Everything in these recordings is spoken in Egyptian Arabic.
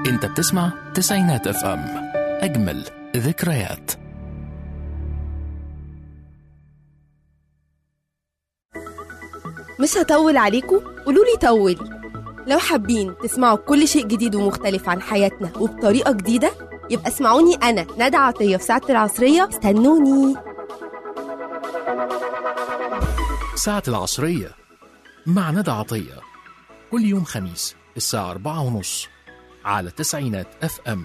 انت بتسمع تسعينات اف ام اجمل ذكريات مش هطول عليكم قولوا لي طولي لو حابين تسمعوا كل شيء جديد ومختلف عن حياتنا وبطريقة جديدة يبقى اسمعوني أنا ندى عطية في ساعة العصرية استنوني ساعة العصرية مع ندى عطية كل يوم خميس الساعة أربعة ونص على تسعينات اف ام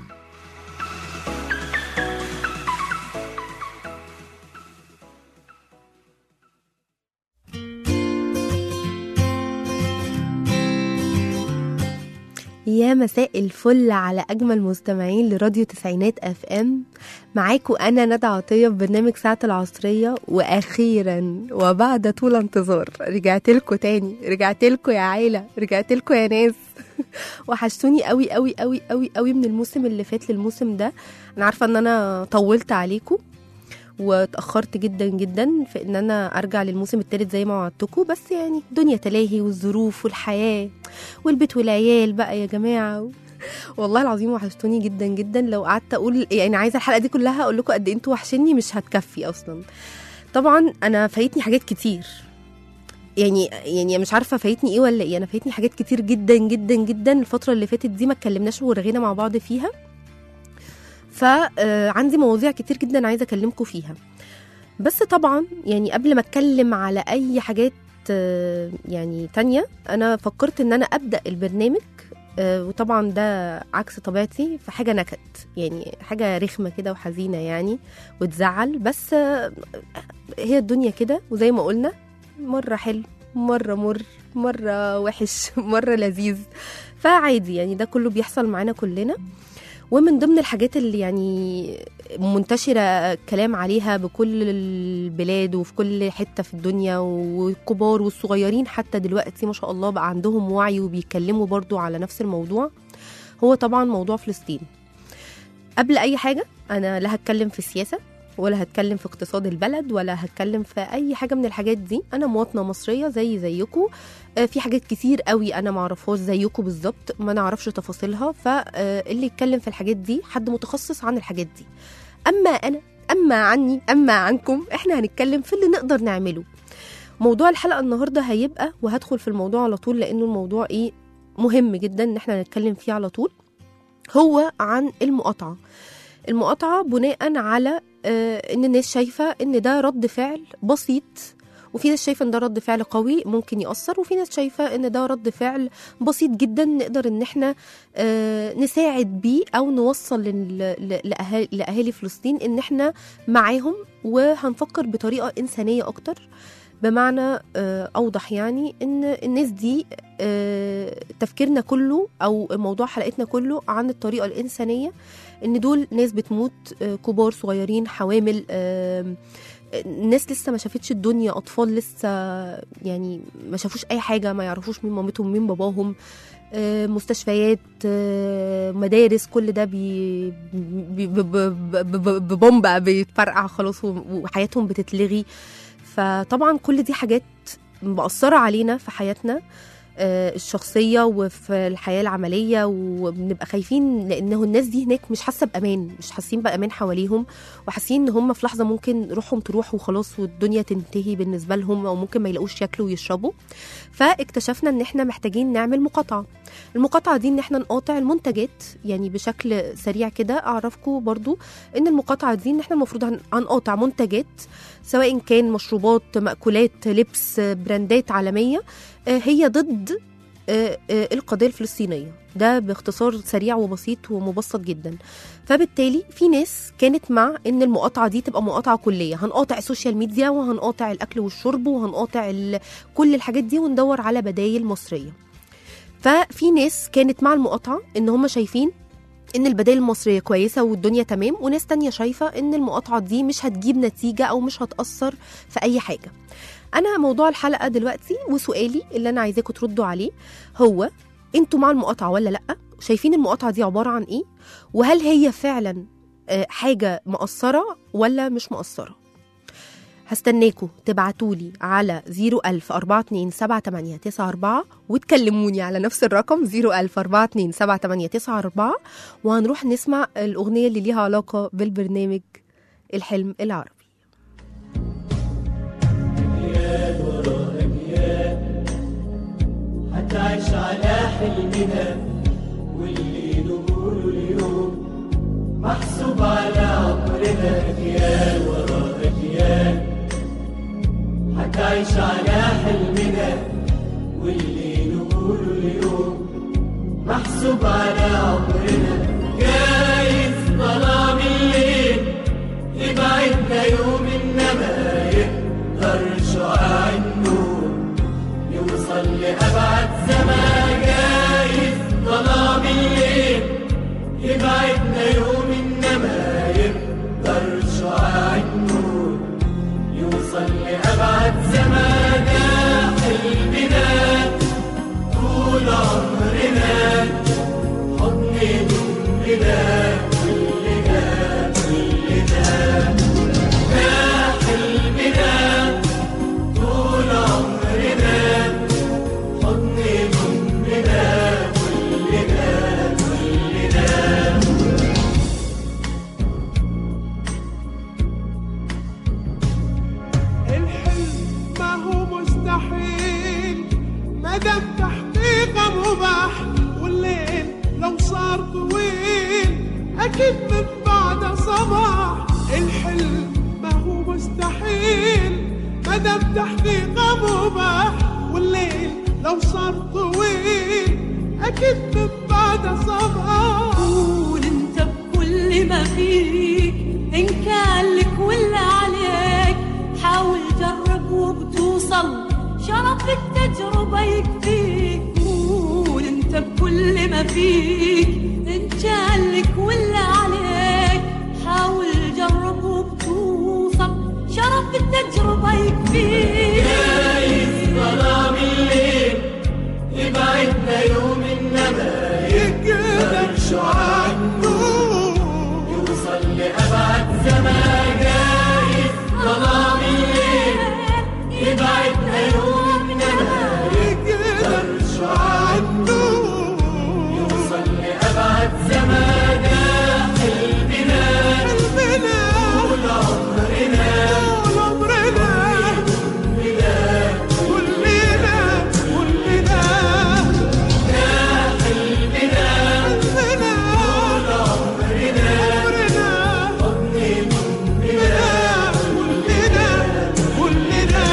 يا مساء الفل على أجمل مستمعين لراديو تسعينات اف ام معاكم أنا ندى عطية في برنامج ساعة العصرية وأخيرا وبعد طول انتظار رجعت لكم تاني رجعت لكم يا عيلة رجعت لكم يا ناس وحشتوني قوي قوي قوي قوي قوي من الموسم اللي فات للموسم ده أنا عارفة إن أنا طولت عليكم واتأخرت جدا جدا في ان انا ارجع للموسم الثالث زي ما وعدتكم بس يعني دنيا تلاهي والظروف والحياة والبيت والعيال بقى يا جماعة والله العظيم وحشتوني جدا جدا لو قعدت اقول يعني عايزه الحلقه دي كلها اقول لكم قد ايه انتوا وحشني مش هتكفي اصلا طبعا انا فايتني حاجات كتير يعني يعني مش عارفه فايتني ايه ولا ايه انا فايتني حاجات كتير جدا جدا جدا الفتره اللي فاتت دي ما اتكلمناش ورغينا مع بعض فيها فعندي مواضيع كتير جدا عايزه اكلمكم فيها بس طبعا يعني قبل ما اتكلم على اي حاجات آه، يعني تانية انا فكرت ان انا ابدا البرنامج آه، وطبعا ده عكس طبيعتي في حاجه نكد يعني حاجه رخمه كده وحزينه يعني وتزعل بس آه، هي الدنيا كده وزي ما قلنا مره حلو مره مر مره وحش مره لذيذ فعادي يعني ده كله بيحصل معانا كلنا ومن ضمن الحاجات اللي يعني منتشرة كلام عليها بكل البلاد وفي كل حتة في الدنيا والكبار والصغيرين حتى دلوقتي ما شاء الله بقى عندهم وعي وبيتكلموا برضو على نفس الموضوع هو طبعا موضوع فلسطين قبل أي حاجة أنا لا هتكلم في السياسة ولا هتكلم في اقتصاد البلد ولا هتكلم في أي حاجة من الحاجات دي أنا مواطنة مصرية زي زيكم آه، في حاجات كتير قوي انا ما اعرفهاش زيكم بالظبط ما نعرفش تفاصيلها فاللي يتكلم في الحاجات دي حد متخصص عن الحاجات دي اما انا اما عني اما عنكم احنا هنتكلم في اللي نقدر نعمله موضوع الحلقه النهارده هيبقى وهدخل في الموضوع على طول لانه الموضوع ايه مهم جدا ان احنا نتكلم فيه على طول هو عن المقاطعه المقاطعه بناء على آه، ان الناس شايفه ان ده رد فعل بسيط وفي ناس شايفه ان ده رد فعل قوي ممكن ياثر وفي ناس شايفه ان ده رد فعل بسيط جدا نقدر ان احنا آه، نساعد بيه او نوصل لل- ل- لأهالي, لاهالي فلسطين ان احنا معاهم وهنفكر بطريقه انسانيه اكتر بمعنى آه، اوضح يعني ان الناس دي آه، تفكيرنا كله او موضوع حلقتنا كله عن الطريقه الانسانيه ان دول ناس بتموت آه، كبار صغيرين حوامل آم، ناس لسه ما شافتش الدنيا اطفال لسه يعني ما شافوش اي حاجه ما يعرفوش مين مامتهم مين باباهم آه، مستشفيات آه، مدارس كل ده بي بي- ب- ب- ب- ب- ببومبا بيتفرقع خلاص و- وحياتهم بتتلغي فطبعا كل دي حاجات مأثرة علينا في حياتنا آه، الشخصية وفي الحياة العملية وبنبقى خايفين لأنه الناس دي هناك مش حاسة بأمان مش حاسين بأمان حواليهم وحاسين ان هم في لحظه ممكن روحهم تروح وخلاص والدنيا تنتهي بالنسبه لهم او ممكن ما يلاقوش ياكلوا ويشربوا فاكتشفنا ان احنا محتاجين نعمل مقاطعه المقاطعه دي ان احنا نقاطع المنتجات يعني بشكل سريع كده اعرفكم برضو ان المقاطعه دي ان احنا المفروض هن- هنقاطع منتجات سواء كان مشروبات مأكولات لبس براندات عالميه آه، هي ضد آه، آه، القضيه الفلسطينيه ده باختصار سريع وبسيط ومبسط جدا فبالتالي في ناس كانت مع ان المقاطعه دي تبقى مقاطعه كليه هنقاطع السوشيال ميديا وهنقاطع الاكل والشرب وهنقاطع ال- كل الحاجات دي وندور على بدايل مصريه ففي ناس كانت مع المقاطعه ان هم شايفين ان البدائل المصريه كويسه والدنيا تمام وناس تانية شايفه ان المقاطعه دي مش هتجيب نتيجه او مش هتاثر في اي حاجه انا موضوع الحلقه دلوقتي وسؤالي اللي انا عايزاكم تردوا عليه هو انتوا مع المقاطعه ولا لا شايفين المقاطعه دي عباره عن ايه وهل هي فعلا آه، حاجه مقصره ولا مش مقصره هستناكوا تبعتولي على 010427894 وتكلموني على نفس الرقم 010427894 وهنروح نسمع الأغنية اللي ليها علاقة بالبرنامج الحلم العربي هتعيش على حلمنا واللي نقوله اليوم محسوب على عمرنا أجيال ورا أجيال هتعيش على حلمنا واللي نقوله اليوم محسوب على عمرنا جايز ظلام الليل يبعدنا يوم إنما يقدر شعاع النور يوصل لأبعد زمان جايز ظلام الليل يبعدنا يوم إنما يقدر شعاع النور يوصل لأبعد زمان حلمنا طول عمرنا حضن ضمنا كلنا كلنا ده حلمنا طول عمرنا حضن ضمنا كلنا كلنا الحلم ما هو مستحيل ما دام تحقيقه مباح والليل لو صار طويل اكيد من بعد صباح الحلم ما هو مستحيل ما دام تحقيقه مباح والليل لو صار طويل اكيد من بعد صباح قول انت بكل ما فيك ان كان لك ولا عليك حاول جرب وبتوصل شرف التجربة يكفيك قول انت بكل ما فيك ان كان لك ولا عليك حاول جرب وبتوصل شرف التجربة يكفيك جايز ظلام الليل يبعدنا يوم إنما يقدر شعاع النور يوصل لأبعد زمان جايز ظلام الليل يبعدنا يوم إنما يقدر شعاع النور يوصل لأبعد زمان حلمنا قلبنا طول عمرنا طول عمرنا كلنا كلنا حلمنا قلبنا طول عمرنا عمرنا حضن ضمنا كلنا كلنا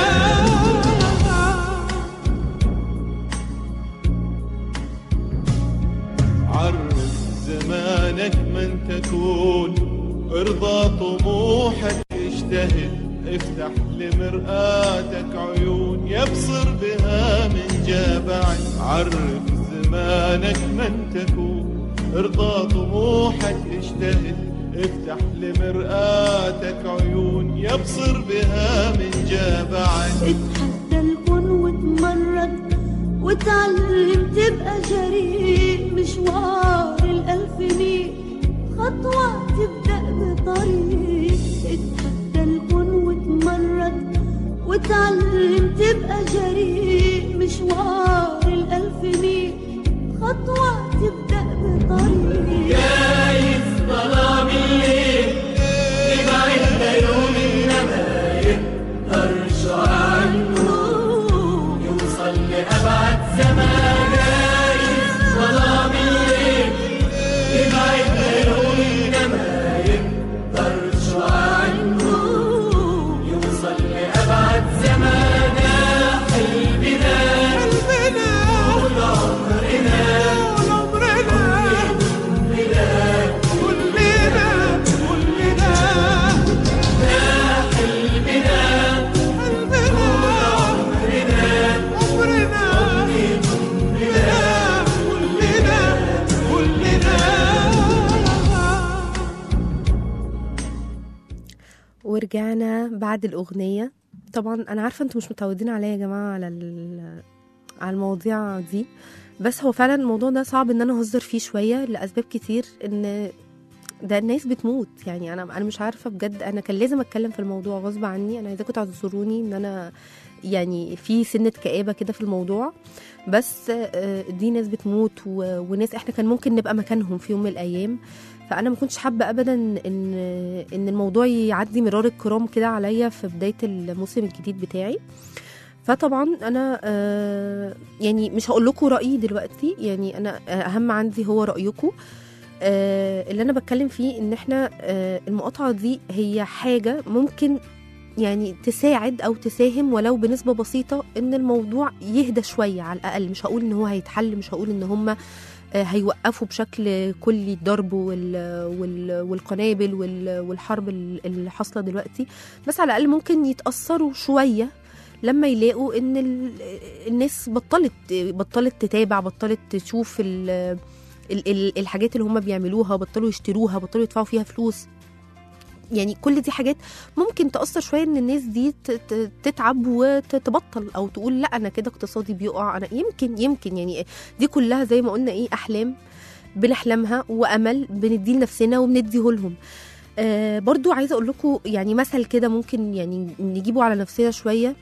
عرف زمانك من تكون ارضى طموحك اجتهد افتح لمرآتك عيون يبصر بها من جابعك عرف زمانك من تكون ارضى طموحك اجتهد افتح لمرآتك عيون يبصر بها من جابعك اتحدى الكون واتمرد وتعلم تبقى جريء مشوار الألف ميل خطوة تبدأ بطريق اتحدى الكون واتمرد وتعلم تبقى جريء مشوار الألف ميل خطوة تبدأ بطريق جايز ظلام الليل يبعدنا يوم إنما يقدر شعاع النور يوصل لأبعد زمان جايز ظلام الليل يبعدنا يوم إنما يقدر شعاع النور يوصل لأبعد زمان حلمنا قلبنا طول عمرنا طول عمرنا كلنا كلنا حلمنا قلبنا عمرنا كلنا كلنا ورجعنا بعد الأغنية طبعا أنا عارفة أنتوا مش متعودين عليا يا جماعة على ال- على المواضيع دي بس هو فعلا الموضوع ده صعب إن أنا أهزر فيه شوية لأسباب كتير إن ده الناس بتموت يعني انا انا مش عارفه بجد انا كان لازم اتكلم في الموضوع غصب عني انا عايزاكم تعذروني ان انا يعني في سنه كآبه كده في الموضوع بس آه، دي ناس بتموت و- وناس احنا كان ممكن نبقى مكانهم في يوم من الايام فانا ما كنتش حابه ابدا ان ان الموضوع يعدي مرار الكرام كده عليا في بدايه الموسم الجديد بتاعي فطبعا انا آه، يعني مش هقول لكم رايي دلوقتي يعني انا اهم عندي هو رايكم آه، اللي انا بتكلم فيه ان احنا آه، المقاطعه دي هي حاجه ممكن يعني تساعد او تساهم ولو بنسبه بسيطه ان الموضوع يهدى شويه على الاقل مش هقول ان هو هيتحل مش هقول ان هم هيوقفوا بشكل كلي الضرب وال وال والقنابل وال والحرب ال- اللي حاصله دلوقتي بس على الاقل ممكن يتاثروا شويه لما يلاقوا ان ال- الناس بطلت بطلت تتابع بطلت تشوف ال ال- ال- الحاجات اللي هم بيعملوها بطلوا يشتروها بطلوا يدفعوا فيها فلوس يعني كل دي حاجات ممكن تأثر شوية إن الناس دي ت- ت- تتعب وتبطل أو تقول لا أنا كده اقتصادي بيقع أنا يمكن يمكن يعني دي كلها زي ما قلنا إيه أحلام بنحلمها وأمل بنديه لنفسنا وبنديه لهم آه برضو عايزة أقول لكم يعني مثل كده ممكن يعني نجيبه على نفسنا شوية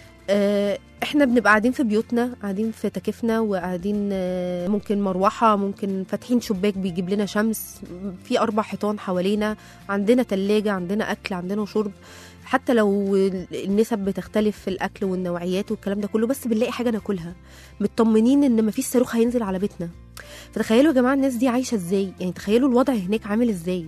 آه احنا بنبقى قاعدين في بيوتنا قاعدين في تكيفنا وقاعدين آه، ممكن مروحة ممكن فاتحين شباك بيجيب لنا شمس في أربع حيطان حوالينا عندنا تلاجة عندنا أكل عندنا شرب حتى لو النسب بتختلف في الأكل والنوعيات والكلام ده كله بس بنلاقي حاجة ناكلها مطمنين إن مفيش صاروخ هينزل على بيتنا فتخيلوا يا جماعة الناس دي عايشة إزاي يعني تخيلوا الوضع هناك عامل إزاي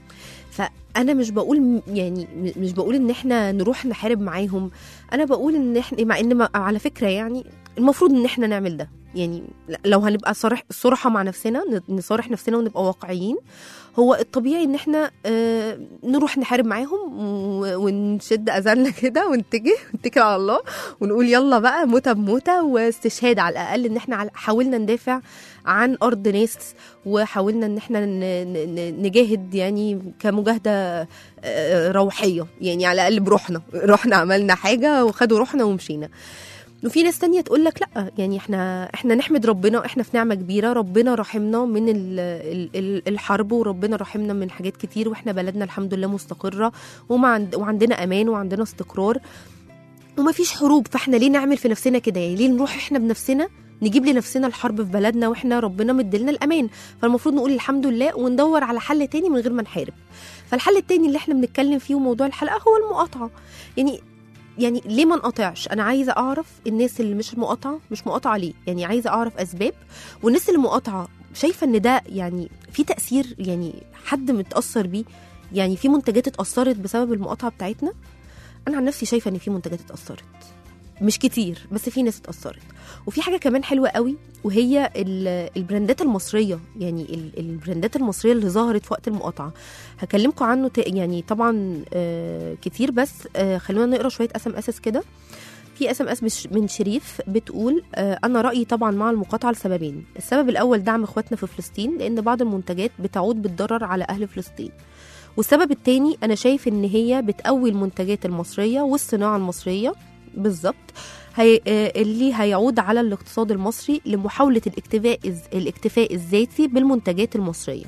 فانا مش بقول م- يعني م- مش بقول ان احنا نروح نحارب معاهم انا بقول ان احنا مع ان ما- على فكره يعني المفروض ان احنا نعمل ده يعني لو هنبقى صرح صراحه مع نفسنا ن- نصارح نفسنا ونبقى واقعيين هو الطبيعي ان احنا آه، نروح نحارب معاهم و- ونشد اذاننا كده ونتجه ونتكل على الله ونقول يلا بقى موتة بموتة واستشهاد على الاقل ان احنا على- حاولنا ندافع عن ارض ناس وحاولنا ان احنا ن- ن- ن- نجاهد يعني كمجاهده آه، روحيه يعني على الاقل بروحنا رحنا عملنا حاجه وخدوا روحنا ومشينا وفي ناس تانية تقول لك لا يعني احنا احنا نحمد ربنا احنا في نعمه كبيره ربنا رحمنا من ال ال ال الحرب وربنا رحمنا من حاجات كتير واحنا بلدنا الحمد لله مستقره وما عند وعندنا امان وعندنا استقرار وما فيش حروب فاحنا ليه نعمل في نفسنا كده يعني ليه نروح احنا بنفسنا نجيب لنفسنا الحرب في بلدنا واحنا ربنا مديلنا الامان فالمفروض نقول الحمد لله وندور على حل تاني من غير ما نحارب فالحل التاني اللي احنا بنتكلم فيه وموضوع الحلقه هو المقاطعه يعني يعني ليه ما نقاطعش انا عايزه اعرف الناس اللي مش مقاطعه مش مقاطعه ليه يعني عايزه اعرف اسباب والناس اللي مقاطعه شايفه ان ده يعني في تاثير يعني حد متاثر بيه يعني في منتجات اتاثرت بسبب المقاطعه بتاعتنا انا عن نفسي شايفه ان في منتجات اتاثرت مش كتير بس في ناس اتاثرت وفي حاجه كمان حلوه قوي وهي ال- البراندات المصريه يعني ال- البراندات المصريه اللي ظهرت في وقت المقاطعه هكلمكم عنه ت- يعني طبعا آه، كتير بس آه، خلونا نقرا شويه اس ام اس كده في اس ام اس من شريف بتقول آه، انا رايي طبعا مع المقاطعه لسببين السبب الاول دعم اخواتنا في فلسطين لان بعض المنتجات بتعود بالضرر على اهل فلسطين والسبب التاني انا شايف ان هي بتقوي المنتجات المصريه والصناعه المصريه بالظبط هي آه، اللي هيعود على الاقتصاد المصري لمحاوله الاكتفاء الز- الاكتفاء الذاتي بالمنتجات المصريه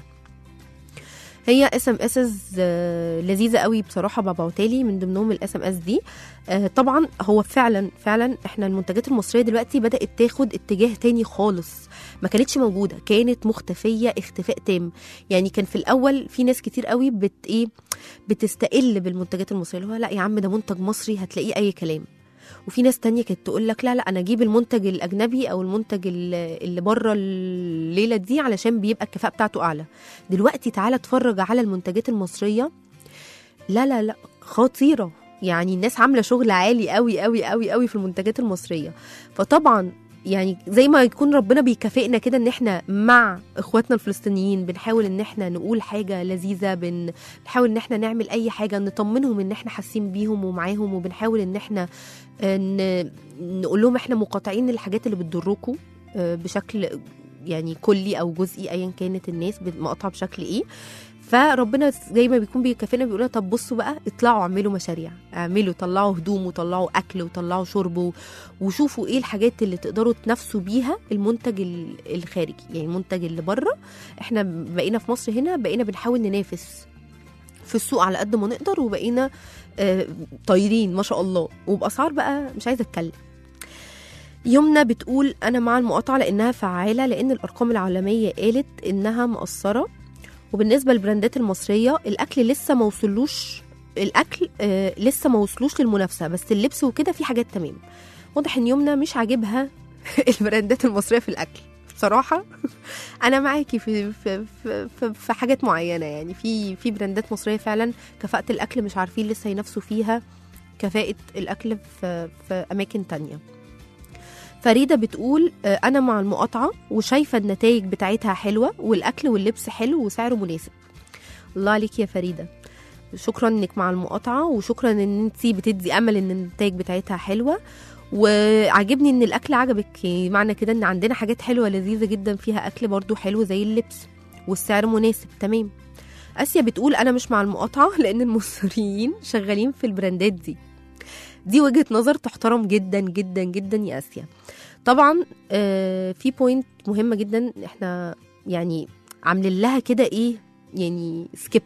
هي اس ام اس لذيذه قوي بصراحه ببعتالي من ضمنهم الاس ام اس دي آه، طبعا هو فعلا فعلا احنا المنتجات المصريه دلوقتي بدات تاخد اتجاه تاني خالص ما كانتش موجوده كانت مختفيه اختفاء تام يعني كان في الاول في ناس كتير قوي بت ايه بتستقل بالمنتجات المصريه اللي هو لا يا عم ده منتج مصري هتلاقيه اي كلام وفي ناس تانية كانت تقول لك لا لا انا اجيب المنتج الاجنبي او المنتج ال- اللي بره الليله دي علشان بيبقى الكفاءه بتاعته اعلى دلوقتي تعالى اتفرج على المنتجات المصريه لا لا لا خطيره يعني الناس عامله شغل عالي قوي قوي قوي قوي في المنتجات المصريه فطبعا يعني زي ما يكون ربنا بيكافئنا كده ان احنا مع اخواتنا الفلسطينيين بنحاول ان احنا نقول حاجه لذيذه بن- بنحاول ان احنا نعمل اي حاجه نطمنهم ان احنا حاسين بيهم ومعاهم وبنحاول ان احنا آه، ن- نقول لهم احنا مقاطعين الحاجات اللي بتضركم آه، بشكل يعني كلي او جزئي ايا كانت الناس مقاطعه بشكل ايه فربنا زي ما بيكون بيكافئنا بيقول لنا طب بصوا بقى اطلعوا اعملوا مشاريع اعملوا طلعوا هدوم وطلعوا اكل وطلعوا شرب و- وشوفوا ايه الحاجات اللي تقدروا تنافسوا بيها المنتج ال- الخارجي يعني المنتج اللي بره احنا بقينا في مصر هنا بقينا بنحاول ننافس في السوق على قد ما نقدر وبقينا آه، طايرين ما شاء الله وباسعار بقى مش عايزه اتكلم يمنى بتقول انا مع المقاطعه لانها فعاله لان الارقام العالميه قالت انها مقصره وبالنسبه للبراندات المصريه الاكل لسه ما وصلوش الاكل آه لسه ما وصلوش للمنافسه بس اللبس وكده في حاجات تمام واضح ان يمنى مش عاجبها البراندات المصريه في الاكل بصراحه انا معاكي في في في, في, في حاجات معينه يعني في في براندات مصريه فعلا كفاءه الاكل مش عارفين لسه ينافسوا فيها كفاءه الاكل في في اماكن تانية فريده بتقول آه، انا مع المقاطعه وشايفه النتائج بتاعتها حلوه والاكل واللبس حلو وسعره مناسب الله عليك يا فريده شكرا انك مع المقاطعه وشكرا ان انت بتدي امل ان النتائج بتاعتها حلوه وعجبني ان الاكل عجبك يعني معنى كده ان عندنا حاجات حلوه لذيذه جدا فيها اكل برضو حلو زي اللبس والسعر مناسب تمام اسيا بتقول انا مش مع المقاطعه لان المصريين شغالين في البراندات دي دي وجهه نظر تحترم جدا جدا جدا يا اسيا طبعا آه في بوينت مهمه جدا احنا يعني عاملين لها كده ايه يعني سكيب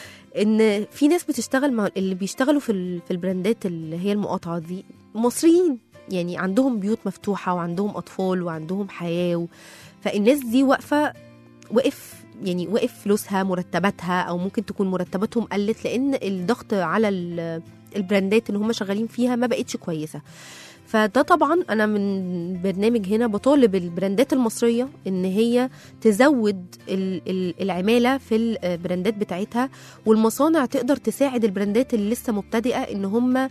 ان في ناس بتشتغل مع اللي بيشتغلوا في ال- في البراندات اللي هي المقاطعه دي مصريين يعني عندهم بيوت مفتوحه وعندهم اطفال وعندهم حياه و... فالناس دي واقفه وقف يعني وقف فلوسها مرتباتها او ممكن تكون مرتباتهم قلت لان الضغط على ال- البراندات اللي هم شغالين فيها ما بقتش كويسه فده طبعا انا من برنامج هنا بطالب البراندات المصريه ان هي تزود ال- ال- العماله في البراندات بتاعتها والمصانع تقدر تساعد البراندات اللي لسه مبتدئه ان هم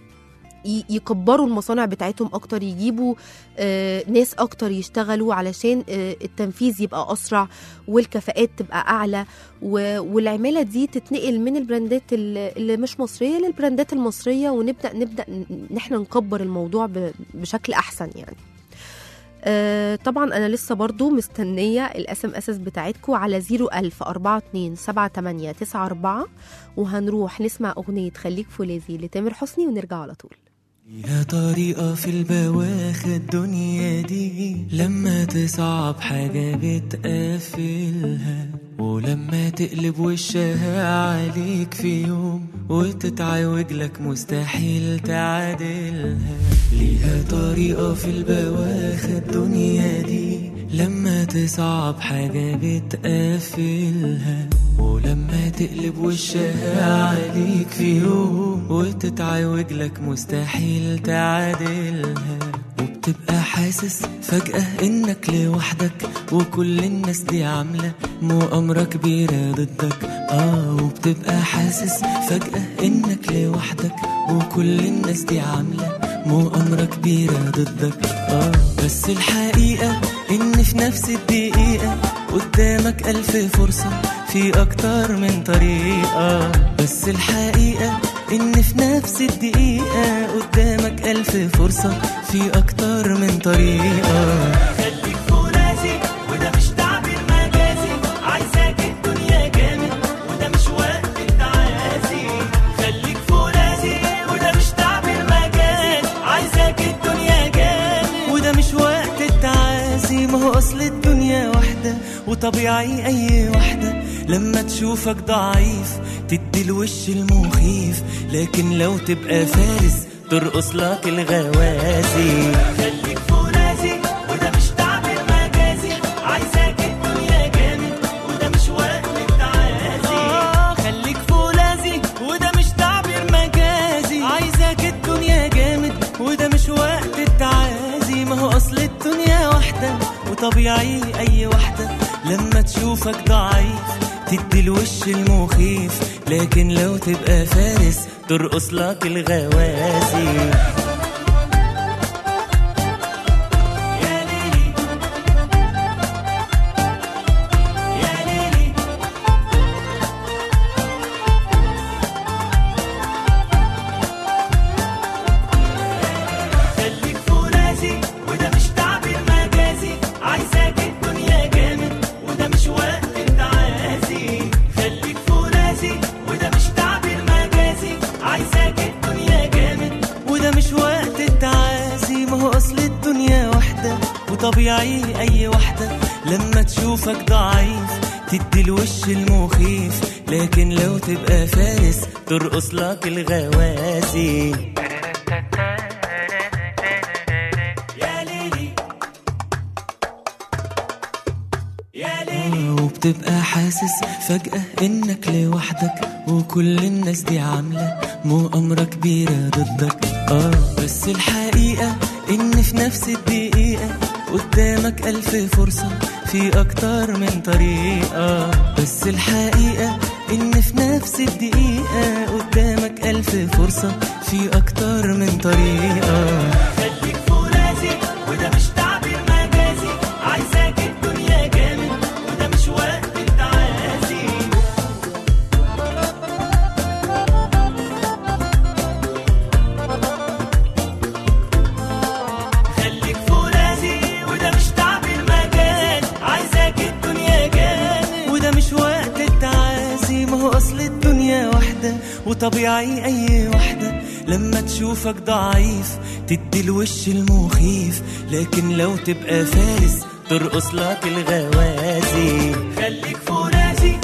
ي- يكبروا المصانع بتاعتهم اكتر يجيبوا آه، ناس اكتر يشتغلوا علشان آه، التنفيذ يبقى اسرع والكفاءات تبقى اعلى و- والعماله دي تتنقل من البراندات اللي اللي مش مصريه للبراندات المصريه ونبدا نبدا ن- ان احنا نكبر الموضوع ب- بشكل احسن يعني آه، طبعا انا لسه برضو مستنيه الاس ام اس بتاعتكم على 01000 42 78 94 وهنروح نسمع اغنيه خليك فولاذي لتامر حسني ونرجع على طول يا طريقة في البواخ الدنيا دي لما تصعب حاجة بتقفلها ولما تقلب وشها عليك في يوم وتتعوج لك مستحيل تعادلها ليها طريقة في البواخ الدنيا دي لما تصعب حاجة بتقفلها ولما تقلب وشها عليك في يوم وتتعوج لك مستحيل تعادلها وبتبقى حاسس فجأة انك لوحدك وكل الناس دي عاملة مؤامرة كبيرة ضدك اه وبتبقى حاسس فجأة انك لوحدك وكل الناس دي عاملة مؤامرة كبيرة ضدك اه بس الحقيقة ان في نفس الدقيقة قدامك ألف فرصة في أكتر من طريقة بس الحقيقة إن في نفس الدقيقة قدامك ألف فرصة في أكتر من طريقة خليك فرازي وده مش تعبير مجازي عايزاك الدنيا جامد وده مش وقت التعازي خليك فرازي وده مش تعبير مجازي عايزاك الدنيا جامد وده مش وقت التعازي ما هو أصل الدنيا واحدة وطبيعي أي واحدة لما تشوفك ضعيف تدي الوش المخيف لكن لو تبقى فارس ترقص لك الغوازي خليك فرازي وده مش تعبير مجازي عايزاك الدنيا جامد وده مش وقت التعازي آه خليك فولاذي وده مش تعبير مجازي عايزاك الدنيا جامد وده مش وقت التعازي ما هو اصل الدنيا واحدة وطبيعي اي واحدة لما تشوفك ضعيف تدي الوش المخيف لكن لو تبقى فارس ترقص لك الغوازي يا ليلي يا ليلي خليك فرازي وده مش تعبير مجازي عايزاك الدنيا وطبيعي اي واحدة لما تشوفك ضعيف تدي الوش المخيف لكن لو تبقى فارس ترقص لك الغوازي يا ليلي آه، وبتبقى حاسس فجأة انك لوحدك وكل الناس دي عاملة مؤامرة كبيرة ضدك اه بس الحقيقة ان في نفس الدقيقة قدامك ألف فرصة في أكتر من طريقة بس الحقيقة إن في نفس الدقيقة قدامك ألف فرصة في أكتر من طريقة خليك فرازي وده مش تعبير مجازي عايزاك الدنيا جامد وده مش وقت التعازي خليك فرازي وده مش تعبير مجاز عايزاك الدنيا جامد وده مش وقت التعازي ما هو اصل الدنيا واحدة وطبيعي اي واحدة لما تشوفك ضعيف تدي الوش المخيف لكن لو تبقى فارس ترقص لك الغوازي خليك فرازي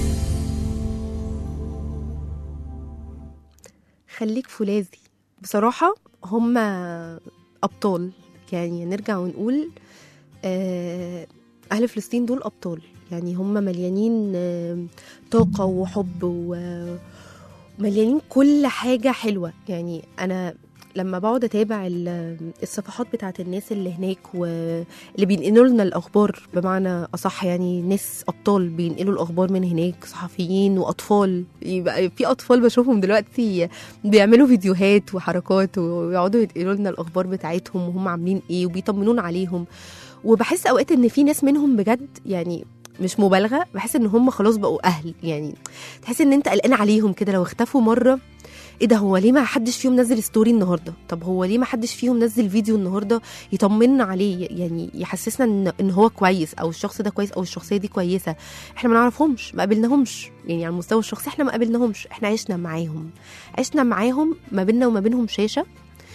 خليك فولاذي بصراحة هم أبطال يعني نرجع ونقول آه، أهل فلسطين دول أبطال يعني هم مليانين آه، طاقة وحب و- ومليانين كل حاجة حلوة يعني أنا لما بقعد اتابع ال- الصفحات بتاعت الناس اللي هناك واللي بينقلوا لنا الاخبار بمعنى اصح يعني ناس ابطال بينقلوا الاخبار من هناك صحفيين واطفال يبقى في اطفال بشوفهم دلوقتي بيعملوا فيديوهات وحركات ويقعدوا ينقلوا لنا الاخبار بتاعتهم وهم عاملين ايه وبيطمنونا عليهم وبحس اوقات ان في ناس منهم بجد يعني مش مبالغه بحس ان هم خلاص بقوا اهل يعني تحس ان انت قلقان عليهم كده لو اختفوا مره ايه ده هو ليه ما حدش فيهم نزل ستوري النهارده طب هو ليه ما حدش فيهم نزل فيديو النهارده يطمنا عليه يعني يحسسنا ان ان هو كويس او الشخص ده كويس او الشخصيه دي كويسه احنا ما نعرفهمش ما قابلناهمش يعني على المستوى الشخصي احنا ما قابلناهمش احنا عشنا معاهم عشنا معاهم ما بيننا وما بينهم شاشه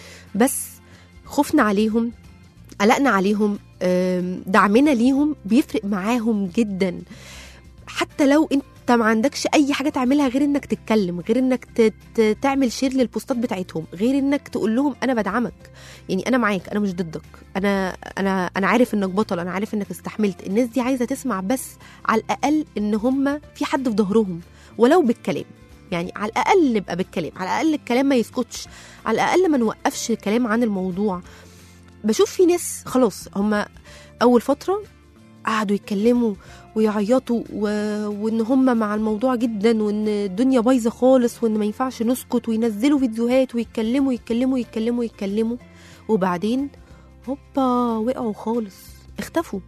بس خوفنا عليهم قلقنا عليهم آم، دعمنا ليهم بيفرق معاهم جدا حتى لو انت ما عندكش اي حاجه تعملها غير انك تتكلم غير انك ت- ت- تعمل شير للبوستات بتاعتهم غير انك تقول لهم انا بدعمك يعني انا معاك انا مش ضدك انا انا انا عارف انك بطل انا عارف انك استحملت الناس دي عايزه تسمع بس على الاقل ان هم في حد في ظهرهم ولو بالكلام يعني على الاقل نبقى بالكلام على الاقل الكلام ما يسكتش على الاقل ما نوقفش الكلام عن الموضوع بشوف في ناس خلاص هم اول فتره قعدوا يتكلموا ويعيطوا و... وان هم مع الموضوع جدا وان الدنيا بايظه خالص وان ما ينفعش نسكت وينزلوا فيديوهات ويتكلموا يتكلموا يتكلموا يتكلموا وبعدين هوبا وقعوا خالص اختفوا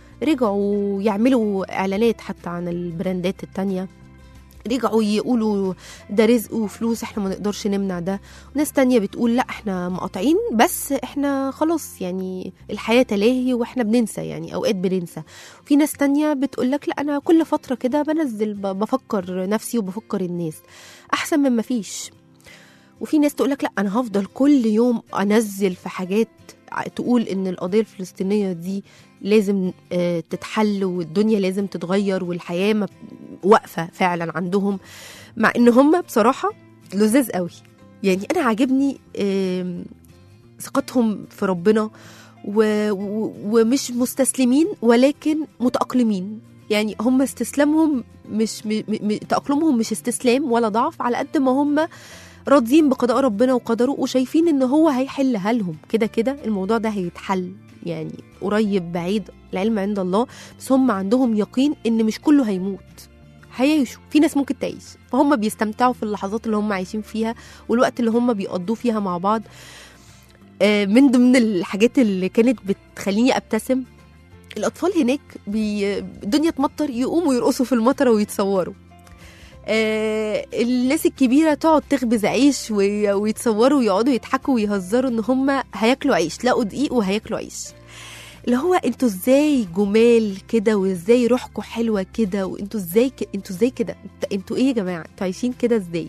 رجعوا يعملوا اعلانات حتى عن البراندات التانية رجعوا يقولوا ده رزق وفلوس احنا ما نقدرش نمنع ده وناس تانية بتقول لا احنا مقاطعين بس احنا خلاص يعني الحياة تلاهي واحنا بننسى يعني اوقات بننسى في ناس تانية بتقول لك لا انا كل فترة كده بنزل ب- بفكر نفسي وبفكر الناس احسن من ما فيش وفي ناس تقول لك لا انا هفضل كل يوم انزل في حاجات ع- تقول ان القضيه الفلسطينيه دي لازم آه، تتحل والدنيا لازم تتغير والحياه ما- واقفه فعلا عندهم مع ان هم بصراحه لذاذ قوي يعني انا عاجبني آم، ثقتهم في ربنا و... و... ومش مستسلمين ولكن متأقلمين يعني هم استسلامهم مش م... م... تأقلمهم مش استسلام ولا ضعف على قد ما هم راضيين بقضاء ربنا وقدره وشايفين ان هو هيحلها لهم كده كده الموضوع ده هيتحل يعني قريب بعيد العلم عند الله بس هم عندهم يقين ان مش كله هيموت هيعيشوا في ناس ممكن تعيش فهم بيستمتعوا في اللحظات اللي هم عايشين فيها والوقت اللي هم بيقضوه فيها مع بعض آه، من ضمن الحاجات اللي كانت بتخليني ابتسم الاطفال هناك بي... الدنيا تمطر يقوموا يرقصوا في المطره ويتصوروا آه الناس الكبيره تقعد تخبز عيش وي... ويتصوروا ويقعدوا يضحكوا ويهزروا ان هم هياكلوا عيش لقوا دقيق وهياكلوا عيش اللي هو انتوا ازاي جمال كده وازاي روحكم حلوه كده وانتوا ازاي ك... انتوا ازاي كده انت- انتوا ايه يا جماعه انتوا عايشين كده ازاي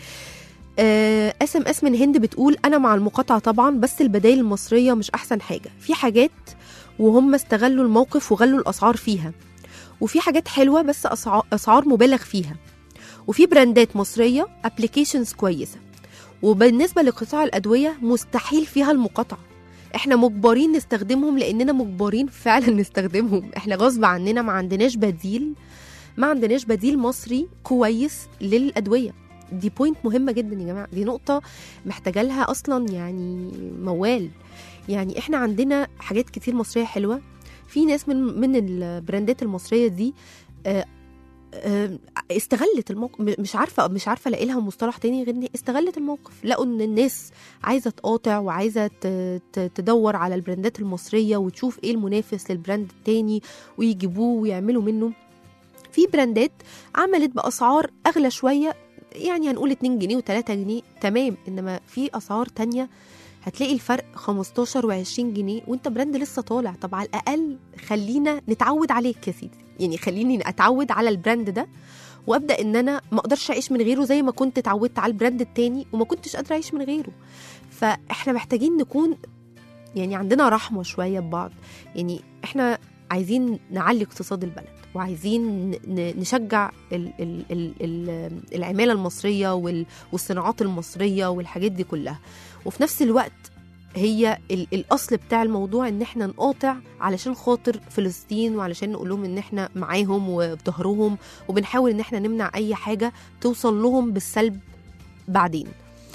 اس ام اس من هند بتقول انا مع المقاطعه طبعا بس البدائل المصريه مش احسن حاجه في حاجات وهم استغلوا الموقف وغلوا الاسعار فيها وفي حاجات حلوه بس اسعار, أسعار مبالغ فيها وفي براندات مصريه ابلكيشنز كويسه وبالنسبه لقطاع الادويه مستحيل فيها المقاطعه احنا مجبرين نستخدمهم لاننا مجبرين فعلا نستخدمهم احنا غصب عننا ما عندناش بديل ما عندناش بديل مصري كويس للادويه دي بوينت مهمه جدا يا جماعه دي نقطه محتاجه لها اصلا يعني موال يعني احنا عندنا حاجات كتير مصريه حلوه في ناس من من البراندات المصريه دي آه، آه، استغلت الموقف م- مش عارفه مش عارفه الاقي لها مصطلح تاني غير ان استغلت الموقف لقوا ان الناس عايزه تقاطع وعايزه ت- ت- تدور على البراندات المصريه وتشوف ايه المنافس للبراند التاني ويجيبوه ويعملوا منه في براندات عملت باسعار اغلى شويه يعني هنقول 2 جنيه و3 جنيه تمام انما في اسعار تانية هتلاقي الفرق 15 و20 جنيه وانت براند لسه طالع طب على الاقل خلينا نتعود عليك يا سيدي يعني خليني اتعود على البراند ده وابدا ان انا ما اقدرش اعيش من غيره زي ما كنت اتعودت على البراند التاني وما كنتش قادره اعيش من غيره فاحنا محتاجين نكون يعني عندنا رحمه شويه ببعض يعني احنا عايزين نعلي اقتصاد البلد وعايزين ن- نشجع ال ال ال ال العماله المصريه وال- والصناعات المصريه والحاجات دي كلها وفي نفس الوقت هي ال- الاصل بتاع الموضوع ان احنا نقاطع علشان خاطر فلسطين وعلشان نقول لهم ان احنا معاهم وبظهرهم وبنحاول ان احنا نمنع اي حاجه توصل لهم بالسلب بعدين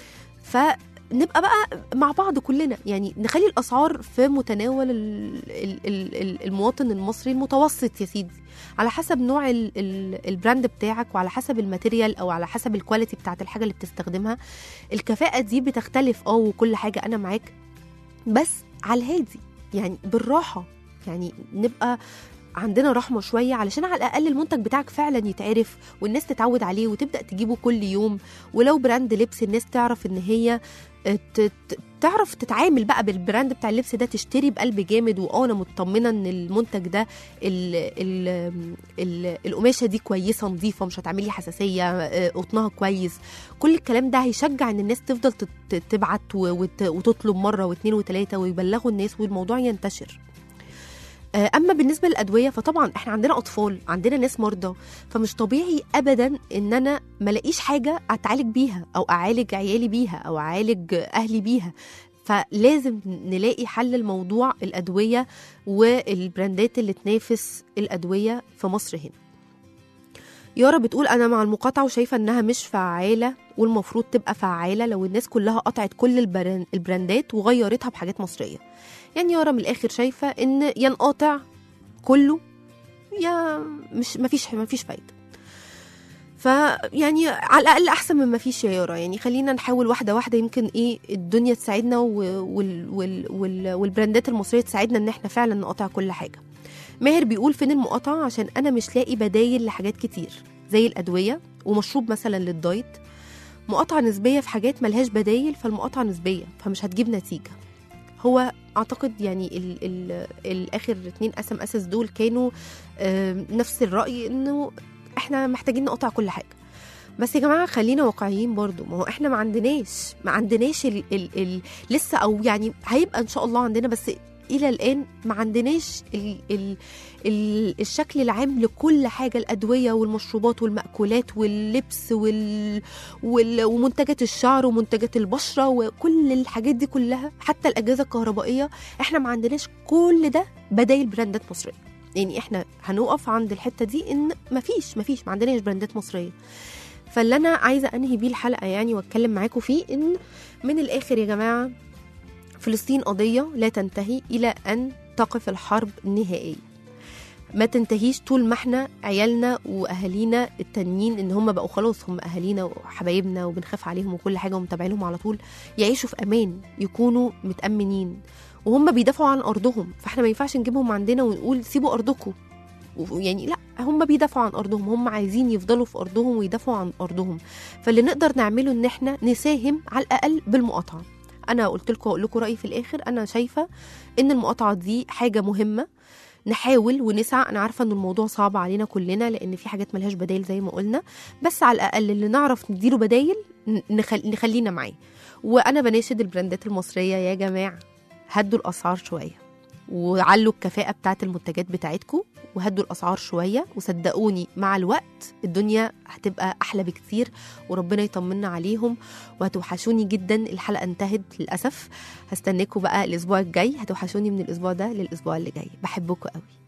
فنبقى بقى مع بعض كلنا يعني نخلي الاسعار في متناول ال- ال- ال- ال- المواطن المصري المتوسط يا سيدي على حسب نوع ال- ال- البراند بتاعك وعلى حسب الماتيريال او على حسب الكواليتي بتاعت الحاجه اللي بتستخدمها الكفاءه دي بتختلف اه وكل حاجه انا معاك بس على الهادي يعني بالراحه يعني نبقى عندنا رحمه شويه علشان على الاقل المنتج بتاعك فعلا يتعرف والناس تتعود عليه وتبدا تجيبه كل يوم ولو براند لبس الناس تعرف ان هي ت- ت- تعرف تتعامل بقى بالبراند بتاع اللبس ده تشتري بقلب جامد واه انا مطمنه ان المنتج ده ال ال ال القماشه دي كويسه نظيفه مش هتعمل لي حساسيه آه، قطنها كويس كل الكلام ده هيشجع ان الناس تفضل تت- تبعت و- وت- وتطلب مره واثنين وثلاثه ويبلغوا الناس والموضوع ينتشر آه، اما بالنسبه للادويه فطبعا احنا عندنا اطفال عندنا ناس مرضى فمش طبيعي ابدا ان انا ما الاقيش حاجه اتعالج بيها او اعالج عيالي بيها او اعالج اهلي بيها فلازم نلاقي حل الموضوع الادويه والبراندات اللي تنافس الادويه في مصر هنا يارا بتقول انا مع المقاطعه وشايفه انها مش فعاله والمفروض تبقى فعاله لو الناس كلها قطعت كل البران- البراندات وغيرتها بحاجات مصريه يعني يارا من الاخر شايفه ان يا نقاطع كله يا مش مفيش مفيش فايده فيعني على الاقل احسن من ما فيش يا يارا يعني خلينا نحاول واحده واحده يمكن ايه الدنيا تساعدنا و- وال وال وال والبراندات المصريه تساعدنا ان احنا فعلا نقاطع كل حاجه ماهر بيقول فين المقاطعه عشان انا مش لاقي بدايل لحاجات كتير زي الادويه ومشروب مثلا للدايت مقاطعه نسبيه في حاجات ملهاش بدايل فالمقاطعه نسبيه فمش هتجيب نتيجه هو اعتقد يعني ال ال الاخر اتنين اس ام اس دول كانوا آم، نفس الراي انه احنا محتاجين نقطع كل حاجه بس يا جماعه خلينا واقعيين برضو ما هو احنا ما عندناش ما عندناش ال ال ال لسه او يعني هيبقى ان شاء الله عندنا بس الى الان ما عندناش ال ال ال الشكل العام لكل حاجه الادويه والمشروبات والمأكولات واللبس وال وال ومنتجات الشعر ومنتجات البشره وكل الحاجات دي كلها حتى الاجهزه الكهربائيه احنا ما عندناش كل ده بدايل براندات مصريه يعني احنا هنقف عند الحته دي ان مفيش مفيش ما عندناش براندات مصريه فاللي انا عايزه انهي بيه الحلقه يعني واتكلم معاكم فيه ان من الاخر يا جماعه فلسطين قضيه لا تنتهي الى ان تقف الحرب نهائيا ما تنتهيش طول ما احنا عيالنا واهالينا التانيين ان هم بقوا خلاص هم اهالينا وحبايبنا وبنخاف عليهم وكل حاجه ومتابعينهم على طول يعيشوا في امان يكونوا متامنين وهم بيدافعوا عن ارضهم فاحنا ما ينفعش نجيبهم عندنا ونقول سيبوا ارضكم يعني لا هم بيدافعوا عن ارضهم هم عايزين يفضلوا في ارضهم ويدافعوا عن ارضهم فاللي نقدر نعمله ان احنا نساهم على الاقل بالمقاطعه انا قلت لكم اقول لكم رايي في الاخر انا شايفه ان المقاطعه دي حاجه مهمه نحاول ونسعى انا عارفه ان الموضوع صعب علينا كلنا لان في حاجات ملهاش بدايل زي ما قلنا بس على الاقل اللي نعرف نديله بدايل نخل... نخلينا معاه وانا بناشد البراندات المصريه يا جماعه هدوا الاسعار شويه وعلوا الكفاءة بتاعة المنتجات بتاعتكم وهدوا الأسعار شوية وصدقوني مع الوقت الدنيا هتبقى أحلى بكتير وربنا يطمنا عليهم وهتوحشوني جدا الحلقة انتهت للأسف هستناكم بقى الأسبوع الجاي هتوحشوني من الأسبوع ده للأسبوع اللي جاي بحبكم قوي